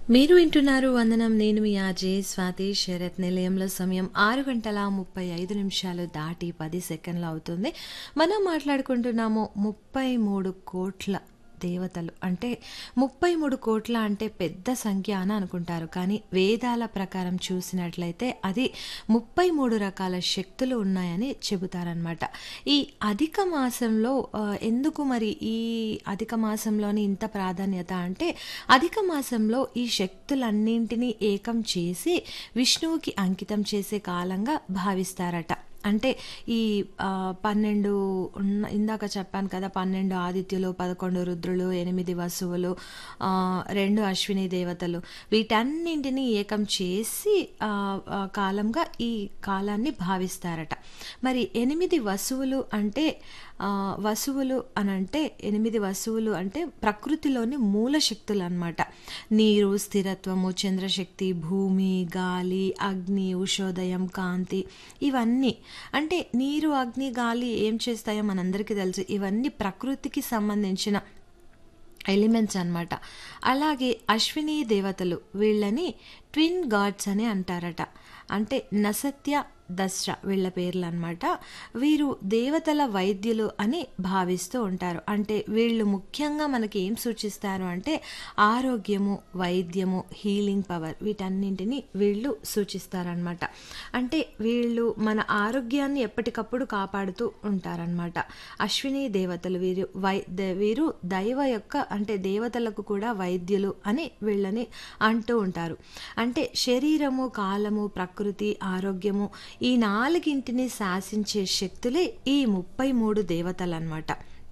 మీరు వింటున్నారు వందనం నేను మీ ఆజే స్వాతి శరత్ నిలయంలో సమయం ఆరు గంటల ముప్పై ఐదు నిమిషాలు దాటి పది సెకండ్లు అవుతుంది మనం మాట్లాడుకుంటున్నాము ముప్పై మూడు కోట్ల దేవతలు అంటే ముప్పై మూడు కోట్ల అంటే పెద్ద సంఖ్య అని అనుకుంటారు కానీ వేదాల ప్రకారం చూసినట్లయితే అది ముప్పై మూడు రకాల శక్తులు ఉన్నాయని చెబుతారనమాట ఈ అధిక మాసంలో ఆ, ఎందుకు మరి ఈ అధిక మాసంలోని ఇంత ప్రాధాన్యత అంటే అధిక మాసంలో ఈ శక్తులన్నింటినీ ఏకం చేసి విష్ణువుకి అంకితం చేసే కాలంగా భావిస్తారట అంటే ఈ ఆ, పన్నెండు ఉన్న ఇందాక చెప్పాను కదా పన్నెండు ఆదిత్యులు పదకొండు రుద్రులు ఎనిమిది వసువులు ఆ, రెండు అశ్విని దేవతలు వీటన్నింటినీ ఏకం చేసి ఆ, ఆ, కాలంగా ఈ కాలాన్ని భావిస్తారట మరి ఎనిమిది వసువులు అంటే ఆ, వసువులు అని అంటే ఎనిమిది వసువులు అంటే ప్రకృతిలోని మూల శక్తులు అనమాట నీరు స్థిరత్వము చంద్రశక్తి భూమి గాలి అగ్ని ఉషోదయం కాంతి ఇవన్నీ అంటే నీరు అగ్ని గాలి ఏం చేస్తాయో మనందరికీ తెలుసు ఇవన్నీ ప్రకృతికి సంబంధించిన ఎలిమెంట్స్ అన్నమాట అలాగే అశ్విని దేవతలు వీళ్ళని ట్విన్ గాడ్స్ అని అంటారట అంటే నసత్య దస్ర వీళ్ళ పేర్లు అనమాట వీరు దేవతల వైద్యులు అని భావిస్తూ ఉంటారు అంటే వీళ్ళు ముఖ్యంగా మనకి ఏం సూచిస్తారు అంటే ఆరోగ్యము వైద్యము హీలింగ్ పవర్ వీటన్నింటినీ వీళ్ళు సూచిస్తారనమాట అంటే వీళ్ళు మన ఆరోగ్యాన్ని ఎప్పటికప్పుడు కాపాడుతూ ఉంటారనమాట అశ్విని దేవతలు వీరు వై ద- వీరు దైవ యొక్క అంటే దేవతలకు కూడా వైద్యులు అని వీళ్ళని అంటూ ఉంటారు అంటే శరీరము కాలము ప్రకృతి ఆరోగ్యము ఈ నాలుగింటిని శాసించే శక్తులే ఈ ముప్పై మూడు దేవతలు అనమాట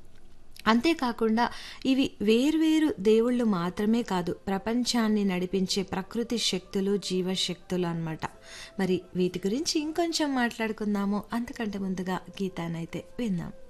అంతేకాకుండా ఇవి వేర్వేరు దేవుళ్ళు మాత్రమే కాదు ప్రపంచాన్ని నడిపించే ప్రకృతి శక్తులు జీవశక్తులు అన్నమాట మరి వీటి గురించి ఇంకొంచెం మాట్లాడుకుందాము అంతకంటే ముందుగా గీతానైతే విందాం